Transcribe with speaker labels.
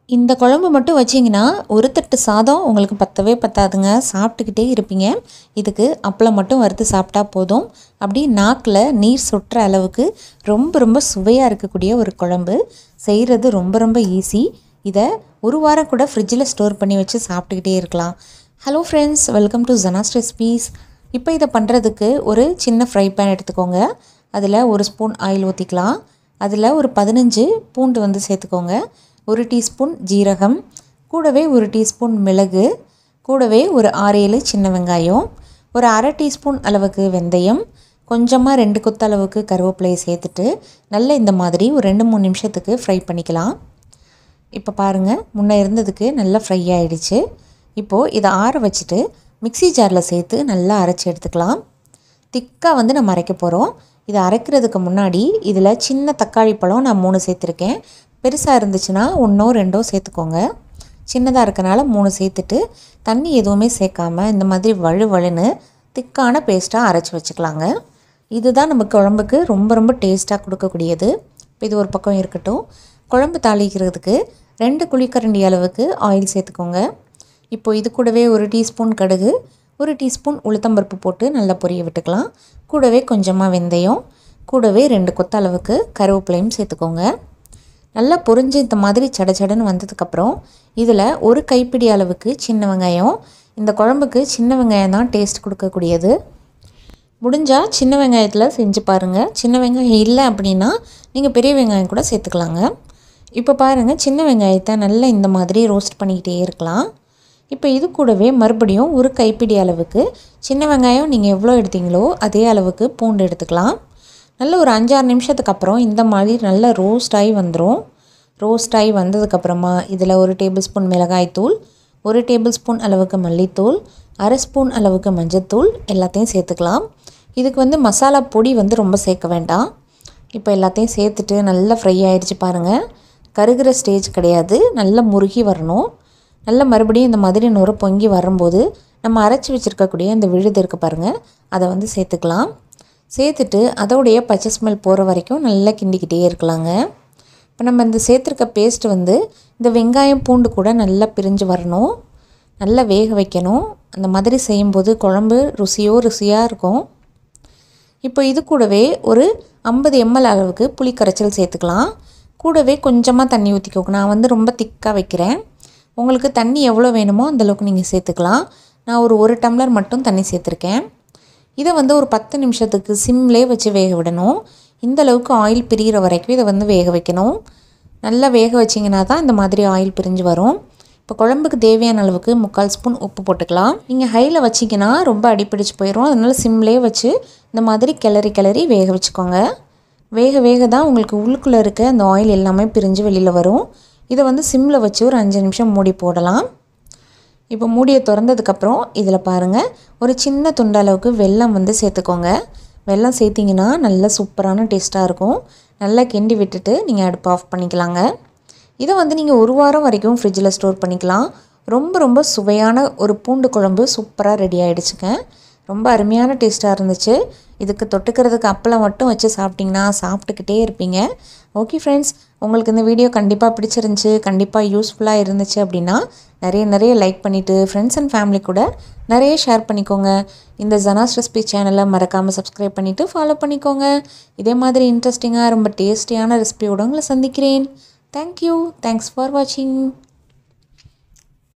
Speaker 1: இந்த குழம்பு மட்டும் வச்சிங்கன்னா ஒரு தட்டு சாதம் உங்களுக்கு பத்தவே பத்தாதுங்க சாப்பிட்டுக்கிட்டே இருப்பீங்க இதுக்கு அப்பளம் மட்டும் வறுத்து சாப்பிட்டா போதும் அப்படி நாக்கில் நீர் சொட்டுற அளவுக்கு ரொம்ப ரொம்ப சுவையாக இருக்கக்கூடிய ஒரு குழம்பு செய்கிறது ரொம்ப ரொம்ப ஈஸி இதை ஒரு வாரம் கூட ஃப்ரிட்ஜில் ஸ்டோர் பண்ணி வச்சு சாப்பிட்டுக்கிட்டே இருக்கலாம் hello friends welcome to Jana's recipes இப்போ இதை பண்ணுறதுக்கு ஒரு சின்ன ஃப்ரை பேன் எடுத்துக்கோங்க அதில் ஒரு ஸ்பூன் ஆயில் ஊற்றிக்கலாம் அதில் ஒரு பதினஞ்சு பூண்டு வந்து சேர்த்துக்கோங்க ஒரு டீஸ்பூன் ஜீரகம் கூடவே ஒரு டீஸ்பூன் மிளகு கூடவே ஒரு ஆறு ஏழு சின்ன வெங்காயம் ஒரு அரை டீஸ்பூன் அளவுக்கு வெந்தயம் கொஞ்சமாக ரெண்டு கொத்த அளவுக்கு கருவேப்பிலையை சேர்த்துட்டு நல்லா இந்த மாதிரி ஒரு ரெண்டு மூணு நிமிஷத்துக்கு ஃப்ரை பண்ணிக்கலாம் இப்போ பாருங்கள் முன்னே இருந்ததுக்கு நல்லா ஃப்ரை ஆகிடுச்சு இப்போது இதை ஆற வச்சுட்டு மிக்ஸி ஜாரில் சேர்த்து நல்லா அரைச்சி எடுத்துக்கலாம் திக்காக வந்து நம்ம அரைக்க போகிறோம் இதை அரைக்கிறதுக்கு முன்னாடி இதில் சின்ன தக்காளி பழம் நான் மூணு சேர்த்துருக்கேன் பெருசாக இருந்துச்சுன்னா ஒன்றோ ரெண்டோ சேர்த்துக்கோங்க சின்னதாக இருக்கனால மூணு சேர்த்துட்டு தண்ணி எதுவுமே சேர்க்காம இந்த மாதிரி வழு வழுன்னு திக்கான பேஸ்ட்டாக அரைச்சி வச்சுக்கலாங்க இதுதான் நம்ம குழம்புக்கு ரொம்ப ரொம்ப டேஸ்ட்டாக கொடுக்கக்கூடியது இப்போ இது ஒரு பக்கம் இருக்கட்டும் குழம்பு தாளிக்கிறதுக்கு ரெண்டு குழிக்கரண்டி அளவுக்கு ஆயில் சேர்த்துக்கோங்க இப்போ இது கூடவே ஒரு டீஸ்பூன் கடுகு ஒரு டீஸ்பூன் உளுத்தம்பருப்பு போட்டு நல்லா பொரிய விட்டுக்கலாம் கூடவே கொஞ்சமாக வெந்தயம் கூடவே ரெண்டு கொத்த அளவுக்கு கருவேப்பிலையும் சேர்த்துக்கோங்க நல்லா பொரிஞ்சு இந்த மாதிரி சட சடன்னு வந்ததுக்கப்புறம் இதில் ஒரு கைப்பிடி அளவுக்கு சின்ன வெங்காயம் இந்த குழம்புக்கு சின்ன வெங்காயம் தான் டேஸ்ட் கொடுக்கக்கூடியது முடிஞ்சால் சின்ன வெங்காயத்தில் செஞ்சு பாருங்கள் சின்ன வெங்காயம் இல்லை அப்படின்னா நீங்கள் பெரிய வெங்காயம் கூட சேர்த்துக்கலாங்க இப்போ பாருங்கள் சின்ன வெங்காயத்தை நல்லா இந்த மாதிரி ரோஸ்ட் பண்ணிக்கிட்டே இருக்கலாம் இப்போ இது கூடவே மறுபடியும் ஒரு கைப்பிடி அளவுக்கு சின்ன வெங்காயம் நீங்கள் எவ்வளோ எடுத்தீங்களோ அதே அளவுக்கு பூண்டு எடுத்துக்கலாம் நல்ல ஒரு அஞ்சாறு நிமிஷத்துக்கு அப்புறம் இந்த மாதிரி நல்லா ரோஸ்ட் ஆகி வந்துடும் ரோஸ்ட் ஆகி வந்ததுக்கப்புறமா இதில் ஒரு டேபிள் ஸ்பூன் மிளகாய்த்தூள் ஒரு டேபிள் ஸ்பூன் அளவுக்கு மல்லித்தூள் அரை ஸ்பூன் அளவுக்கு மஞ்சத்தூள் எல்லாத்தையும் சேர்த்துக்கலாம் இதுக்கு வந்து மசாலா பொடி வந்து ரொம்ப சேர்க்க வேண்டாம் இப்போ எல்லாத்தையும் சேர்த்துட்டு நல்லா ஃப்ரை ஆகிடுச்சு பாருங்கள் கருகிற ஸ்டேஜ் கிடையாது நல்லா முருகி வரணும் நல்லா மறுபடியும் இந்த மாதிரி நுர பொங்கி வரும்போது நம்ம அரைச்சி வச்சுருக்கக்கூடிய அந்த விழுது இருக்குது பாருங்கள் அதை வந்து சேர்த்துக்கலாம் சேர்த்துட்டு அதோடைய பச்சை ஸ்மெல் போகிற வரைக்கும் நல்லா கிண்டிக்கிட்டே இருக்கலாங்க இப்போ நம்ம இந்த சேர்த்துருக்க பேஸ்ட் வந்து இந்த வெங்காயம் பூண்டு கூட நல்லா பிரிஞ்சு வரணும் நல்லா வேக வைக்கணும் அந்த மாதிரி செய்யும்போது குழம்பு ருசியோ ருசியாக இருக்கும் இப்போ இது கூடவே ஒரு ஐம்பது எம்எல் அளவுக்கு புளி கரைச்சல் சேர்த்துக்கலாம் கூடவே கொஞ்சமாக தண்ணி ஊற்றிக்கோங்க நான் வந்து ரொம்ப திக்காக வைக்கிறேன் உங்களுக்கு தண்ணி எவ்வளோ வேணுமோ அந்தளவுக்கு நீங்கள் சேர்த்துக்கலாம் நான் ஒரு ஒரு டம்ளர் மட்டும் தண்ணி சேர்த்துருக்கேன் இதை வந்து ஒரு பத்து நிமிஷத்துக்கு சிம்லே வச்சு வேக விடணும் இந்த அளவுக்கு ஆயில் பிரிகிற வரைக்கும் இதை வந்து வேக வைக்கணும் நல்லா வேக வச்சிங்கன்னா தான் இந்த மாதிரி ஆயில் பிரிஞ்சு வரும் இப்போ குழம்புக்கு தேவையான அளவுக்கு முக்கால் ஸ்பூன் உப்பு போட்டுக்கலாம் நீங்கள் ஹையில் வச்சிங்கன்னா ரொம்ப அடிப்பிடிச்சு போயிடும் அதனால் சிம்லே வச்சு இந்த மாதிரி கிளறி கிளறி வேக வச்சுக்கோங்க வேக வேக தான் உங்களுக்கு உள்ளுக்குள்ளே இருக்க அந்த ஆயில் எல்லாமே பிரிஞ்சு வெளியில் வரும் இதை வந்து சிம்மில் வச்சு ஒரு அஞ்சு நிமிஷம் மூடி போடலாம் இப்போ மூடியை திறந்ததுக்கப்புறம் இதில் பாருங்கள் ஒரு சின்ன துண்டு அளவுக்கு வெல்லம் வந்து சேர்த்துக்கோங்க வெல்லம் சேர்த்திங்கன்னா நல்ல சூப்பரான டேஸ்ட்டாக இருக்கும் நல்லா கிண்டி விட்டுட்டு நீங்கள் அடுப்பு ஆஃப் பண்ணிக்கலாங்க இதை வந்து நீங்கள் ஒரு வாரம் வரைக்கும் ஃப்ரிட்ஜில் ஸ்டோர் பண்ணிக்கலாம் ரொம்ப ரொம்ப சுவையான ஒரு பூண்டு குழம்பு சூப்பராக ரெடி ஆகிடுச்சுங்க ரொம்ப அருமையான டேஸ்ட்டாக இருந்துச்சு இதுக்கு தொட்டுக்கிறதுக்கு அப்பளம் மட்டும் வச்சு சாப்பிட்டிங்கன்னா சாப்பிட்டுக்கிட்டே இருப்பீங்க ஓகே ஃப்ரெண்ட்ஸ் உங்களுக்கு இந்த வீடியோ கண்டிப்பாக பிடிச்சிருந்துச்சி கண்டிப்பாக யூஸ்ஃபுல்லாக இருந்துச்சு அப்படின்னா நிறைய நிறைய லைக் பண்ணிவிட்டு ஃப்ரெண்ட்ஸ் அண்ட் ஃபேமிலி கூட நிறைய ஷேர் பண்ணிக்கோங்க இந்த ஜனாஸ் ரெசிபி சேனலை மறக்காமல் சப்ஸ்கிரைப் பண்ணிவிட்டு ஃபாலோ பண்ணிக்கோங்க இதே மாதிரி இன்ட்ரெஸ்டிங்காக ரொம்ப டேஸ்டியான ரெசிபியோட உங்களை சந்திக்கிறேன் தேங்க்யூ தேங்க்ஸ் ஃபார் வாட்சிங்